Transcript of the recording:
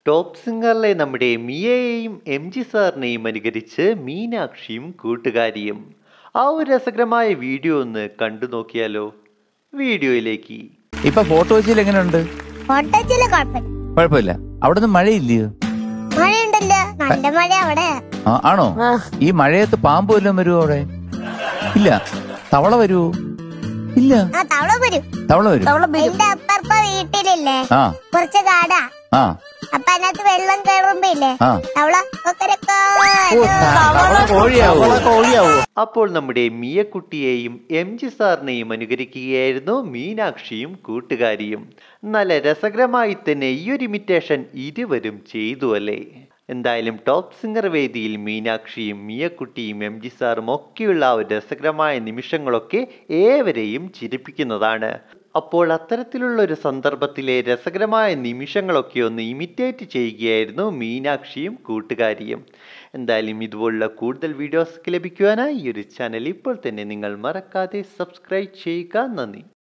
top സിംഗറിലെ നമ്മുടെ മിയയെയും M G സാറിനെയും അനുകരിച്ച് മീനാക്ഷിയും കൂട്ടുകാരിയും ആ ഒരു രസകരമായ വീഡിയോ ഒന്ന് കണ്ടു നോക്കിയാലോ വീഡിയോയിലേക്ക് ഇപ്പൊ ഫോട്ടോ വെച്ചിൽ എങ്ങനെയുണ്ട് കോട്ടച്ചില് കുഴപ്പമില്ല കുഴപ്പമില്ല അവിടെ നിന്ന് മഴയില്ലയോ മഴയുണ്ടല്ലോ നല്ല മഴ അവിടെ ആ, ആണോ ഈ മഴയത്ത് പാമ്പ് വല്ലതും വരുമോ അവിടെ ഇല്ല തവള വരുമോ ഇല്ല ആ തവള വരും തവള വരും എന്റെ അപ്പറപ്പ വീട്ടിലില്ലേ ആ കുറച്ച് കാടാ ആ അപ്പൊ അതിനകത്ത് വെള്ളം കയറുമ്പോ ഇല്ലേ ആ തവള കൊക്കരക്കോ തവള കോഴിയാവോ അപ്പോൾ നമ്മുടെ മിയക്കുട്ടിയെയും എം ജി സാറിനെയും അനുകരിക്കുകയായിരുന്നു മീനാക്ഷിയും കൂട്ടുകാരിയും നല്ല രസകരമായി തന്നെ ഈ ഒരു ഇമിറ്റേഷൻ ഇരുവരും ചെയ്തു അല്ലേ എന്തായാലും ടോപ്പ് സിംഗർ വേദിയിൽ മീനാക്ഷിയും മിയക്കുട്ടിയും എം ജി സാറും ഒക്കെയുള്ള ആ ഒരു രസകരമായ നിമിഷങ്ങളൊക്കെ ഏവരെയും ചിരിപ്പിക്കുന്നതാണ് അപ്പോൾ അത്തരത്തിലുള്ള ഒരു സന്ദർഭത്തിലെ രസകരമായ നിമിഷങ്ങളൊക്കെ ഒന്ന് ഇമിറ്റേറ്റ് ചെയ്യുകയായിരുന്നു മീനാക്ഷിയും കൂട്ടുകാരിയും എന്തായാലും ഇതുപോലുള്ള കൂടുതൽ വീഡിയോസ് ലഭിക്കുവാനായി ഈ ഒരു ചാനൽ ഇപ്പോൾ തന്നെ നിങ്ങൾ മറക്കാതെ സബ്സ്ക്രൈബ് ചെയ്യുക നന്ദി